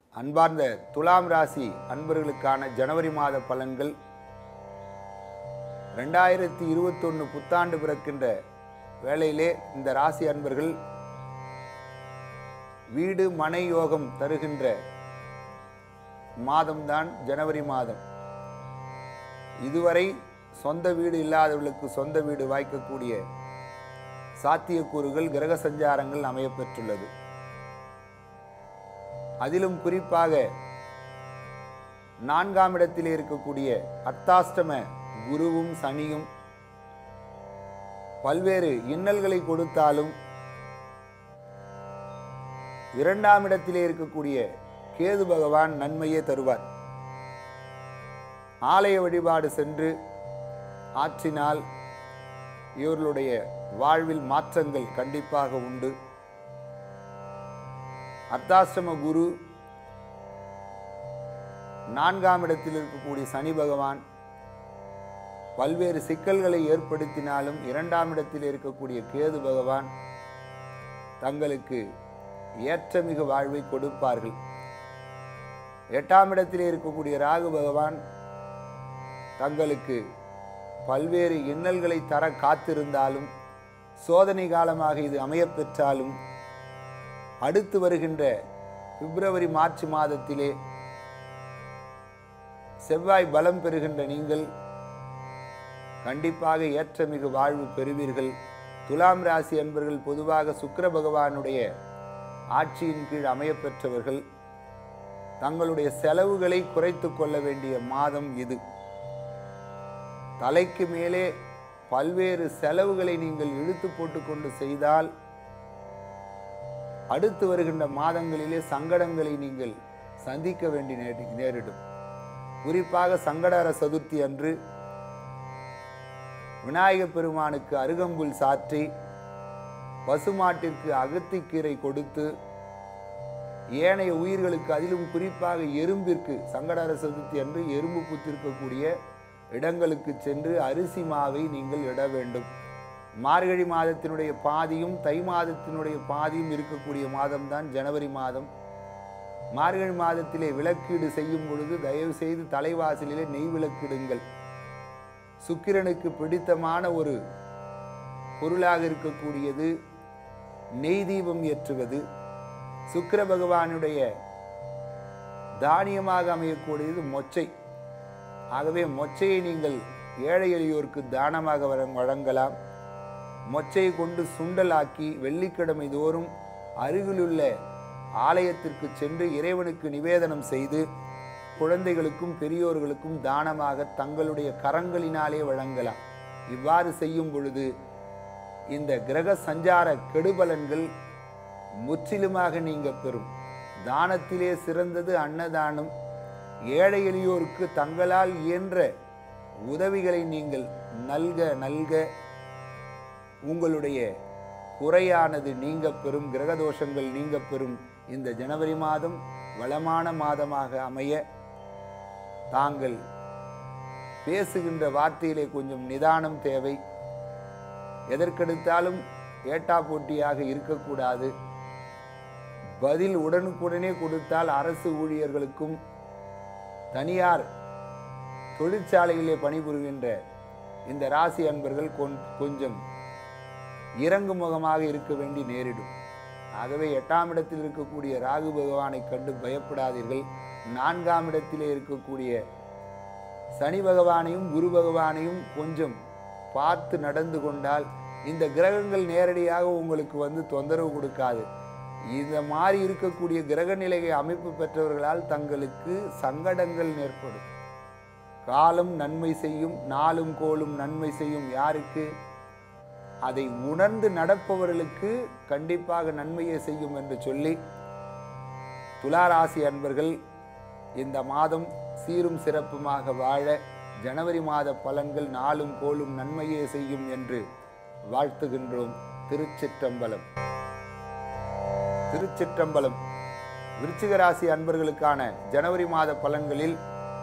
அன்பார்ந்த துலாம் ராசி அன்பர்களுக்கான ஜனவரி மாத பலன்கள் ரெண்டாயிரத்தி இருபத்தொன்று புத்தாண்டு பிறக்கின்ற வேளையிலே இந்த ராசி அன்பர்கள் வீடு மனை யோகம் தருகின்ற மாதம்தான் ஜனவரி மாதம் இதுவரை சொந்த வீடு இல்லாதவர்களுக்கு சொந்த வீடு வாய்க்கக்கூடிய சாத்தியக்கூறுகள் கிரக சஞ்சாரங்கள் அமையப்பெற்றுள்ளது அதிலும் குறிப்பாக நான்காம் இடத்திலே இருக்கக்கூடிய அர்த்தாஷ்டம குருவும் சனியும் பல்வேறு இன்னல்களை கொடுத்தாலும் இரண்டாம் இடத்திலே இருக்கக்கூடிய கேது பகவான் நன்மையே தருவார் ஆலய வழிபாடு சென்று ஆற்றினால் இவர்களுடைய வாழ்வில் மாற்றங்கள் கண்டிப்பாக உண்டு அர்த்தாசிரம குரு நான்காம் இடத்தில் இருக்கக்கூடிய சனி பகவான் பல்வேறு சிக்கல்களை ஏற்படுத்தினாலும் இரண்டாம் இடத்தில் இருக்கக்கூடிய கேது பகவான் தங்களுக்கு ஏற்றமிகு வாழ்வை கொடுப்பார்கள் எட்டாம் இடத்திலே இருக்கக்கூடிய ராகு பகவான் தங்களுக்கு பல்வேறு இன்னல்களை தர காத்திருந்தாலும் சோதனை காலமாக இது அமையப்பெற்றாலும் அடுத்து வருகின்ற பிப்ரவரி மார்ச் மாதத்திலே செவ்வாய் பலம் பெறுகின்ற நீங்கள் கண்டிப்பாக ஏற்றமிகு வாழ்வு பெறுவீர்கள் துலாம் ராசி அன்பர்கள் பொதுவாக சுக்கிர பகவானுடைய ஆட்சியின் கீழ் அமையப்பெற்றவர்கள் தங்களுடைய செலவுகளை குறைத்து கொள்ள வேண்டிய மாதம் இது தலைக்கு மேலே பல்வேறு செலவுகளை நீங்கள் இழுத்து போட்டுக்கொண்டு செய்தால் அடுத்து வருகின்ற மாதங்களிலே சங்கடங்களை நீங்கள் சந்திக்க வேண்டி நேரி- நேரிடும் குறிப்பாக சங்கடர சதுர்த்தி அன்று விநாயகப் பெருமானுக்கு அருகம்புல் சாற்றி பசுமாட்டிற்கு அகத்திக்கீரை கொடுத்து ஏனைய உயிர்களுக்கு அதிலும் குறிப்பாக எறும்பிற்கு சங்கடர சதுர்த்தி அன்று எறும்பு புத்திருக்கக்கூடிய இடங்களுக்கு சென்று அரிசி மாவை நீங்கள் இட வேண்டும் மார்கழி மாதத்தினுடைய பாதியும் தை மாதத்தினுடைய பாதியும் இருக்கக்கூடிய மாதம்தான் ஜனவரி மாதம் மார்கழி மாதத்திலே விளக்கீடு செய்யும் பொழுது தயவு செய்து தலைவாசலிலே நெய் விளக்கிடுங்கள் சுக்கிரனுக்கு பிடித்தமான ஒரு பொருளாக இருக்கக்கூடியது நெய் தீபம் ஏற்றுவது சுக்கிர பகவானுடைய தானியமாக அமையக்கூடியது மொச்சை ஆகவே மொச்சையை நீங்கள் ஏழை எளியோருக்கு தானமாக வழங்க- வழங்கலாம் மொச்சையை கொண்டு சுண்டலாக்கி வெள்ளிக்கிழமை தோறும் அருகிலுள்ள ஆலயத்திற்கு சென்று இறைவனுக்கு நிவேதனம் செய்து குழந்தைகளுக்கும் பெரியோர்களுக்கும் தானமாக தங்களுடைய கரங்களினாலே வழங்கலாம் இவ்வாறு செய்யும் பொழுது இந்த கிரக சஞ்சார கெடுபலன்கள் முற்றிலுமாக நீங்க பெறும் தானத்திலே சிறந்தது அன்னதானம் ஏழை எளியோருக்கு தங்களால் இயன்ற உதவிகளை நீங்கள் நல்க நல்க உங்களுடைய குறையானது நீங்க பெறும் கிரகதோஷங்கள் நீங்க பெறும் இந்த ஜனவரி மாதம் வளமான மாதமாக அமைய தாங்கள் பேசுகின்ற வார்த்தையிலே கொஞ்சம் நிதானம் தேவை எதற்கெடுத்தாலும் ஏட்டா போட்டியாக இருக்கக்கூடாது பதில் உடனுக்குடனே கொடுத்தால் அரசு ஊழியர்களுக்கும் தனியார் தொழிற்சாலையிலே பணிபுரிகின்ற இந்த ராசி அன்பர்கள் கொஞ்- கொஞ்சம் இறங்கு முகமாக இருக்க வேண்டி நேரிடும் ஆகவே எட்டாம் இடத்தில் இருக்கக்கூடிய ராகு பகவானை கண்டு பயப்படாதீர்கள் நான்காம் இடத்திலே இருக்கக்கூடிய சனி பகவானையும் குரு பகவானையும் கொஞ்சம் பார்த்து நடந்து கொண்டால் இந்த கிரகங்கள் நேரடியாக உங்களுக்கு வந்து தொந்தரவு கொடுக்காது இந்த மாதிரி இருக்கக்கூடிய கிரக நிலையை அமைப்பு பெற்றவர்களால் தங்களுக்கு சங்கடங்கள் ஏற்படும் காலம் நன்மை செய்யும் நாளும் கோலும் நன்மை செய்யும் யாருக்கு அதை உணர்ந்து நடப்பவர்களுக்கு கண்டிப்பாக நன்மையை செய்யும் என்று சொல்லி துளாராசி அன்பர்கள் இந்த மாதம் சீரும் சிறப்புமாக வாழ ஜனவரி மாத பலன்கள் நாளும் கோலும் நன்மையே செய்யும் என்று வாழ்த்துகின்றோம் திருச்சிற்றம்பலம் திருச்சிற்றம்பலம் விருச்சிக ராசி அன்பர்களுக்கான ஜனவரி மாத பலன்களில்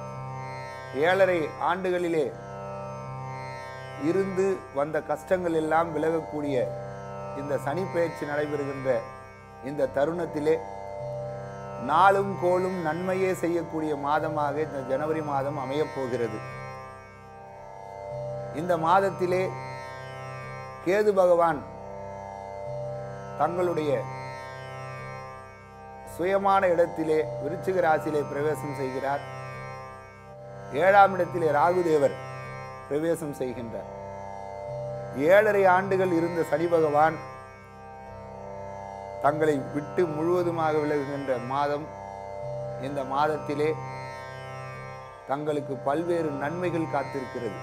ஏழரை ஆண்டுகளிலே இருந்து வந்த கஷ்டங்கள் எல்லாம் விலகக்கூடிய இந்த சனி பெயர்ச்சி நடைபெறுகின்ற இந்த தருணத்திலே நாளும் கோளும் நன்மையே செய்யக்கூடிய மாதமாக இந்த ஜனவரி மாதம் அமையப் போகிறது இந்த மாதத்திலே கேது பகவான் தங்களுடைய சுயமான இடத்திலே விருச்சிக ராசியிலே பிரவேசம் செய்கிறார் ஏழாம் இடத்திலே ராகுதேவர் பிரவேசம் செய்கின்றார் ஏழரை ஆண்டுகள் இருந்த சனி பகவான் தங்களை விட்டு முழுவதுமாக விலகுகின்ற மாதம் இந்த மாதத்திலே தங்களுக்கு பல்வேறு நன்மைகள் காத்திருக்கிறது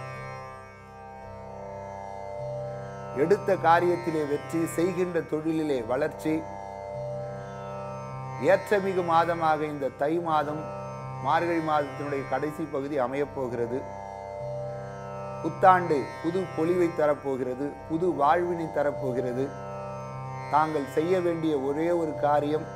எடுத்த காரியத்திலே வெற்றி செய்கின்ற தொழிலிலே வளர்ச்சி ஏற்றமிகு மாதமாக இந்த தை மாதம் மார்கழி மாதத்தினுடைய கடைசி பகுதி அமையப் போகிறது புத்தாண்டு புது பொலிவை தரப்போகிறது புது வாழ்வினை தரப்போகிறது தாங்கள் செய்ய வேண்டிய ஒரே ஒரு காரியம்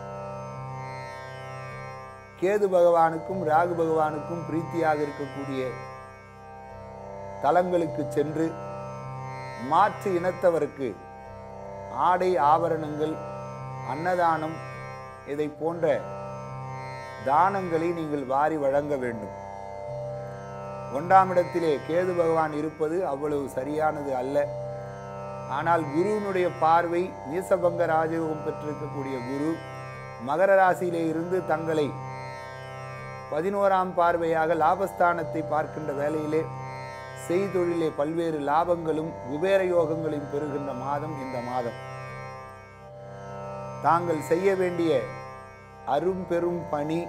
கேது பகவானுக்கும் ராகு பகவானுக்கும் பிரீத்தியாக இருக்கக்கூடிய தலங்களுக்கு சென்று மாற்று இனத்தவருக்கு ஆடை ஆபரணங்கள் அன்னதானம் இதை போன்ற தானங்களை நீங்கள் வாரி வழங்க வேண்டும் ஒன்றாம் இடத்திலே கேது பகவான் இருப்பது அவ்வளவு சரியானது அல்ல ஆனால் குருவினுடைய பார்வை நீசபங்க ராஜயோகம் பெற்றிருக்கக்கூடிய குரு மகர ராசியிலே இருந்து தங்களை பதினோராம் பார்வையாக லாபஸ்தானத்தை பார்க்கின்ற வேளையிலே செய்தொழிலே பல்வேறு லாபங்களும் குபேர யோகங்களையும் பெறுகின்ற மாதம் இந்த மாதம் தாங்கள் செய்ய வேண்டிய அரும்பெரும் பணி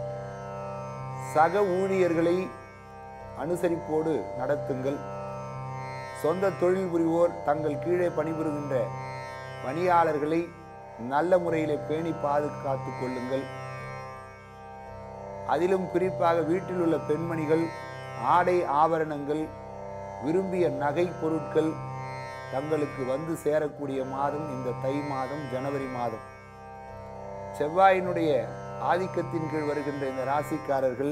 சக ஊழியர்களை அனுசரிப்போடு நடத்துங்கள் சொந்த தொழில் புரிவோர் தங்கள் கீழே பணிபுரிகின்ற பணியாளர்களை நல்ல முறையிலே பேணி பாதுகாத்து கொள்ளுங்கள் அதிலும் குறிப்பாக வீட்டில் உள்ள பெண்மணிகள் ஆடை ஆபரணங்கள் விரும்பிய நகை பொருட்கள் தங்களுக்கு வந்து சேரக்கூடிய மாதம் இந்த தை மாதம் ஜனவரி மாதம் செவ்வாயினுடைய ஆதிக்கத்தின் கீழ் வருகின்ற இந்த ராசிக்காரர்கள்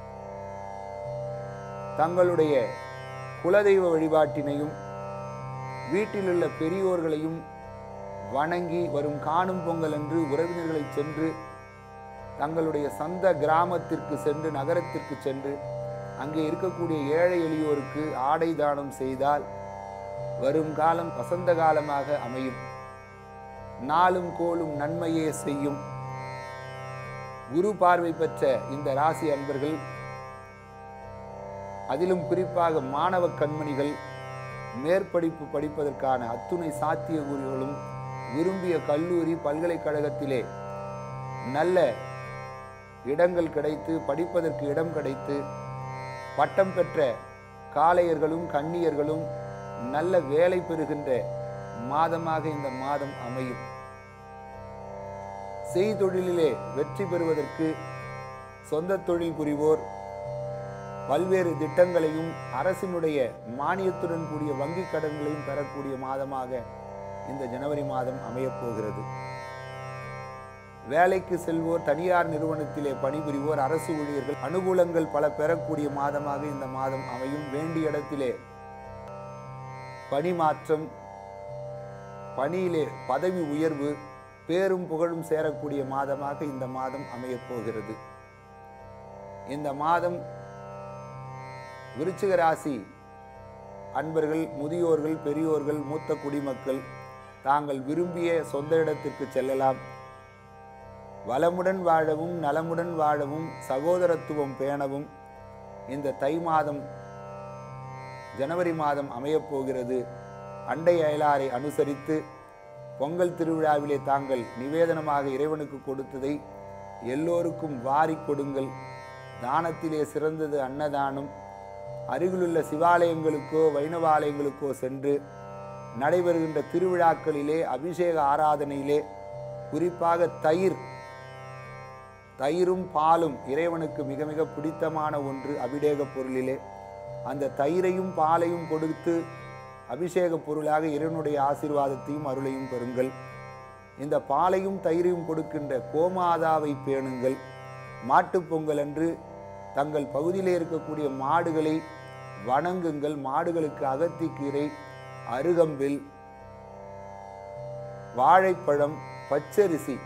தங்களுடைய குலதெய்வ வழிபாட்டினையும் வீட்டிலுள்ள பெரியோர்களையும் வணங்கி வரும் காணும் பொங்கல் அன்று உறவினர்களை சென்று தங்களுடைய சொந்த கிராமத்திற்கு சென்று நகரத்திற்கு சென்று அங்கே இருக்கக்கூடிய ஏழை எளியோருக்கு ஆடை தானம் செய்தால் வரும் காலம் வசந்த காலமாக அமையும் நாளும் கோலும் நன்மையே செய்யும் குரு பார்வை பெற்ற இந்த ராசி அன்பர்கள் அதிலும் குறிப்பாக மாணவ கண்மணிகள் மேற்படிப்பு படிப்பதற்கான அத்துணை சாத்தியக்கூறுகளும் விரும்பிய கல்லூரி பல்கலைக்கழகத்திலே நல்ல இடங்கள் கிடைத்து படிப்பதற்கு இடம் கிடைத்து பட்டம் பெற்ற காளையர்களும் கன்னியர்களும் நல்ல வேலை பெறுகின்ற மாதமாக இந்த மாதம் அமையும் செய்தொழிலிலே வெற்றி பெறுவதற்கு சொந்த தொழில் புரிவோர் பல்வேறு திட்டங்களையும் அரசினுடைய மானியத்துடன் கூடிய வங்கி கடன்களையும் பெறக்கூடிய மாதமாக இந்த ஜனவரி மாதம் அமையப் போகிறது வேலைக்கு செல்வோர் தனியார் நிறுவனத்திலே பணிபுரிவோர் அரசு ஊழியர்கள் அனுகூலங்கள் பல பெறக்கூடிய மாதமாக இந்த மாதம் அமையும் வேண்டிய இடத்திலே பணி மாற்றம் பணியிலே பதவி உயர்வு பேரும் புகழும் சேரக்கூடிய மாதமாக இந்த மாதம் அமையப் போகிறது இந்த மாதம் விருச்சிக ராசி அன்பர்கள் முதியோர்கள் பெரியோர்கள் மூத்த குடிமக்கள் தாங்கள் விரும்பிய சொந்த இடத்திற்கு செல்லலாம் வளமுடன் வாழவும் நலமுடன் வாழவும் சகோதரத்துவம் பேணவும் இந்த தை மாதம் ஜனவரி மாதம் அமையப் போகிறது அண்டை அயலாரை அனுசரித்து பொங்கல் திருவிழாவிலே தாங்கள் நிவேதனமாக இறைவனுக்கு கொடுத்ததை எல்லோருக்கும் வாரி கொடுங்கள் தானத்திலே சிறந்தது அன்னதானம் அருகிலுள்ள சிவாலயங்களுக்கோ வைணவ ஆலயங்களுக்கோ சென்று நடைபெறுகின்ற திருவிழாக்களிலே அபிஷேக ஆராதனையிலே குறிப்பாக தயிர் தயிரும் பாலும் இறைவனுக்கு மிக மிக பிடித்தமான ஒன்று அபிடேக பொருளிலே அந்த தயிரையும் பாலையும் கொடுத்து அபிஷேக பொருளாக இறைவனுடைய ஆசீர்வாதத்தையும் அருளையும் பெறுங்கள் இந்த பாலையும் தயிரையும் கொடுக்கின்ற கோமாதாவை பேணுங்கள் மாட்டுப் பொங்கல் அன்று தங்கள் பகுதியிலே இருக்கக்கூடிய மாடுகளை வணங்குங்கள் மாடுகளுக்கு அகத்திக்கீரை அருகம்பில் வாழைப்பழம் பச்சரிசி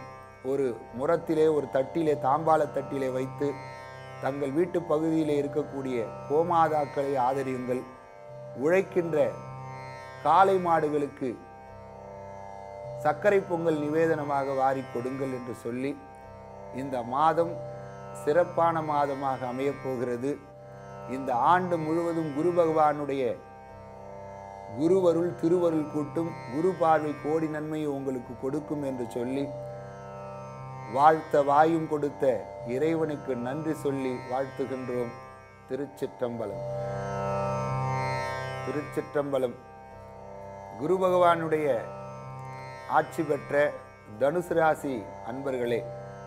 ஒரு முரத்திலே ஒரு தட்டிலே தாம்பால தட்டிலே வைத்து தங்கள் வீட்டு பகுதியிலே இருக்கக்கூடிய கோமாதாக்களை ஆதரியுங்கள் உழைக்கின்ற காளை மாடுகளுக்கு சர்க்கரை பொங்கல் நிவேதனமாக வாரி கொடுங்கள் என்று சொல்லி இந்த மாதம் சிறப்பான மாதமாக அமையப் போகிறது இந்த ஆண்டு முழுவதும் குரு பகவானுடைய குருவருள் திருவருள் கூட்டும் குரு பார்வை கோடி நன்மையை உங்களுக்கு கொடுக்கும் என்று சொல்லி வாழ்த்த வாயும் கொடுத்த இறைவனுக்கு நன்றி சொல்லி வாழ்த்துகின்றோம் திருச்சிற்றம்பலம் திருச்சிற்றம்பலம் குரு பகவானுடைய ஆட்சி பெற்ற தனுசு ராசி அன்பர்களே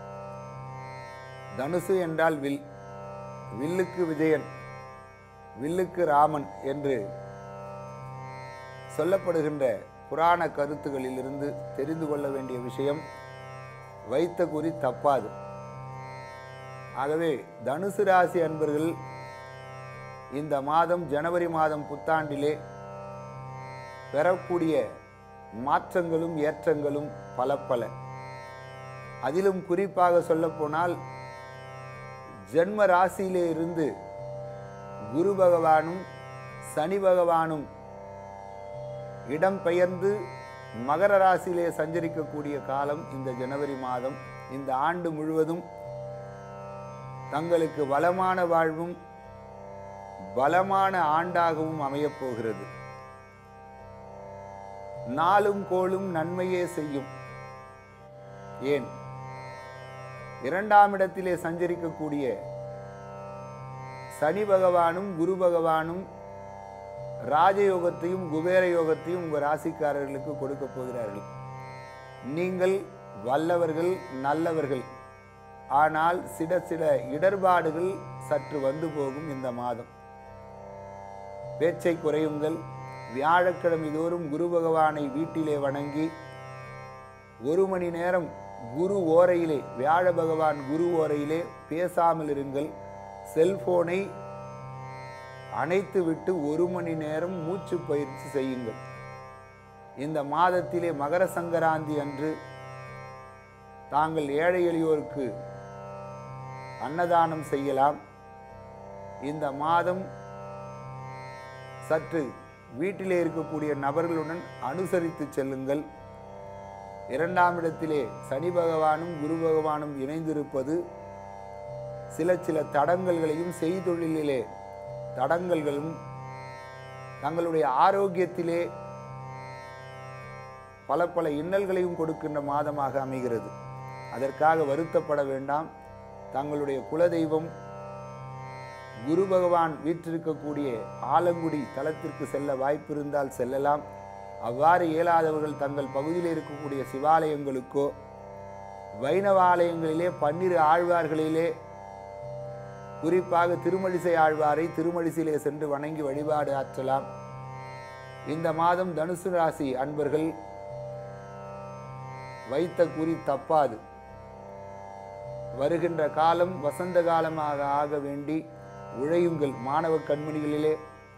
தனுசு என்றால் வில் வில்லுக்கு விஜயன் வில்லுக்கு ராமன் என்று சொல்லப்படுகின்ற புராண கருத்துகளிலிருந்து தெரிந்து கொள்ள வேண்டிய விஷயம் வைத்த குறி தப்பாது ஆகவே தனுசு ராசி அன்பர்கள் இந்த மாதம் ஜனவரி மாதம் புத்தாண்டிலே பெறக்கூடிய மாற்றங்களும் ஏற்றங்களும் பல பல அதிலும் குறிப்பாக சொல்லப்போனால் ஜென்ம ராசியிலே இருந்து குரு பகவானும் சனி பகவானும் இடம்பெயர்ந்து மகர ராசியிலே சஞ்சரிக்கக்கூடிய காலம் இந்த ஜனவரி மாதம் இந்த ஆண்டு முழுவதும் தங்களுக்கு வளமான வாழ்வும் பலமான ஆண்டாகவும் அமையப் போகிறது நாளும் கோளும் நன்மையே செய்யும் ஏன் இரண்டாம் இடத்திலே சஞ்சரிக்கக்கூடிய சனி பகவானும் குரு பகவானும் ராஜயோகத்தையும் குபேர யோகத்தையும் உங்கள் ராசிக்காரர்களுக்கு கொடுக்க போகிறார்கள் நீங்கள் வல்லவர்கள் நல்லவர்கள் ஆனால் சில சில இடர்பாடுகள் சற்று வந்து போகும் இந்த மாதம் பேச்சை குறையுங்கள் வியாழக்கிழமை தோறும் குரு பகவானை வீட்டிலே வணங்கி ஒரு மணி நேரம் குரு ஓரையிலே வியாழ பகவான் குரு ஓரையிலே பேசாமல் இருங்கள் செல்போனை அணைத்து விட்டு ஒரு மணி நேரம் மூச்சு பயிற்சி செய்யுங்கள் இந்த மாதத்திலே மகர சங்கராந்தி அன்று தாங்கள் ஏழை எளியோருக்கு அன்னதானம் செய்யலாம் இந்த மாதம் சற்று வீட்டிலே இருக்கக்கூடிய நபர்களுடன் அனுசரித்து செல்லுங்கள் இரண்டாம் இடத்திலே சனி பகவானும் குரு பகவானும் இணைந்திருப்பது சில சில தடங்கல்களையும் செய்தொழிலிலே தடங்கல்களும் தங்களுடைய ஆரோக்கியத்திலே பல பல இன்னல்களையும் கொடுக்கின்ற மாதமாக அமைகிறது அதற்காக வருத்தப்பட வேண்டாம் தங்களுடைய குலதெய்வம் குரு பகவான் வீற்றிருக்கக்கூடிய ஆலங்குடி தலத்திற்கு செல்ல வாய்ப்பிருந்தால் செல்லலாம் அவ்வாறு இயலாதவர்கள் தங்கள் பகுதியில் இருக்கக்கூடிய சிவாலயங்களுக்கோ வைணவ ஆலயங்களிலே பன்னிரு ஆழ்வார்களிலே குறிப்பாக திருமழிசை ஆழ்வாரை திருமழிசையிலே சென்று வணங்கி வழிபாடு ஆற்றலாம் இந்த மாதம் தனுசு ராசி அன்பர்கள் வைத்த குறி தப்பாது வருகின்ற காலம் வசந்த காலமாக ஆக வேண்டி உழையுங்கள் மாணவ கண்மணிகளிலே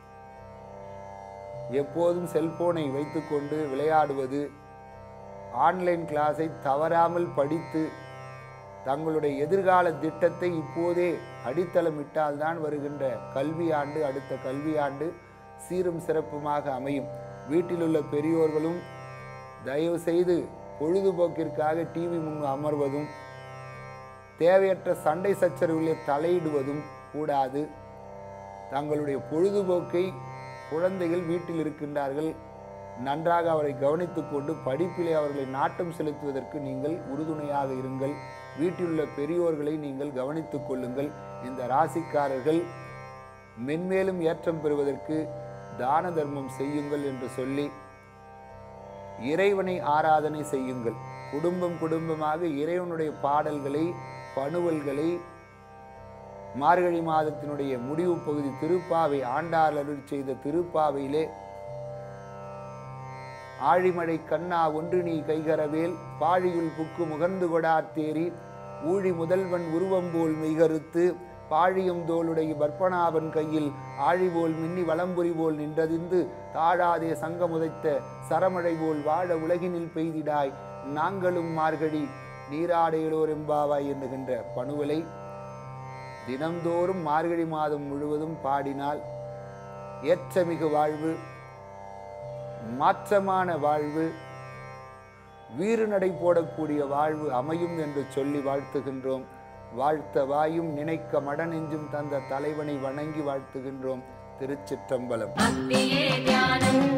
எப்போதும் செல்போனை வைத்துக்கொண்டு விளையாடுவது ஆன்லைன் கிளாஸை தவறாமல் படித்து தங்களுடைய எதிர்கால திட்டத்தை இப்போதே அடித்தளமிட்டால்தான் வருகின்ற கல்வி ஆண்டு அடுத்த கல்வி ஆண்டு சீரும் சிறப்புமாக அமையும் வீட்டிலுள்ள பெரியோர்களும் தயவு செய்து பொழுதுபோக்கிற்காக டிவி முன் அமர்வதும் தேவையற்ற சண்டை சச்சரவுகளை தலையிடுவதும் கூடாது தங்களுடைய பொழுதுபோக்கை குழந்தைகள் வீட்டில் இருக்கின்றார்கள் நன்றாக அவரை கவனித்துக் கொண்டு படிப்பிலே அவர்களை நாட்டம் செலுத்துவதற்கு நீங்கள் உறுதுணையாக இருங்கள் வீட்டிலுள்ள பெரியோர்களை நீங்கள் கவனித்துக் கொள்ளுங்கள் இந்த ராசிக்காரர்கள் மென்மேலும் ஏற்றம் பெறுவதற்கு தான தர்மம் செய்யுங்கள் என்று சொல்லி இறைவனை ஆராதனை செய்யுங்கள் குடும்பம் குடும்பமாக இறைவனுடைய பாடல்களை பணுவல்களை மார்கழி மாதத்தினுடைய முடிவு பகுதி திருப்பாவை ஆண்டாள் அருள் செய்த திருப்பாவையிலே ஆழிமழை கண்ணா ஒன்று நீ கைகரவேல் பாழியுள் புக்கு முகர்ந்து கொடாத்தேரி ஊழி முதல்வன் உருவம் போல் மெய்கருத்து பாழியம் தோளுடைய பற்பனாவன் கையில் ஆழி போல் மின்னி வளம்புரி போல் நின்றதிந்து தாழாதே சங்கமுதைத்த சரமழை போல் வாழ உலகினில் பெய்திடாய் நாங்களும் மார்கழி நீராடைகளோர் எம்பாவாய் என்னுகின்ற பணுவலை தினந்தோறும் மார்கழி மாதம் முழுவதும் பாடினால் ஏற்றமிகு வாழ்வு மாற்றமான வாழ்வு வீறு நடை போடக்கூடிய வாழ்வு அமையும் என்று சொல்லி வாழ்த்துகின்றோம் வாழ்த்த வாயும் நினைக்க மடநெஞ்சும் தந்த தலைவனை வணங்கி வாழ்த்துகின்றோம் திருச்சிற்றம்பலம் பக்தியே தியானம்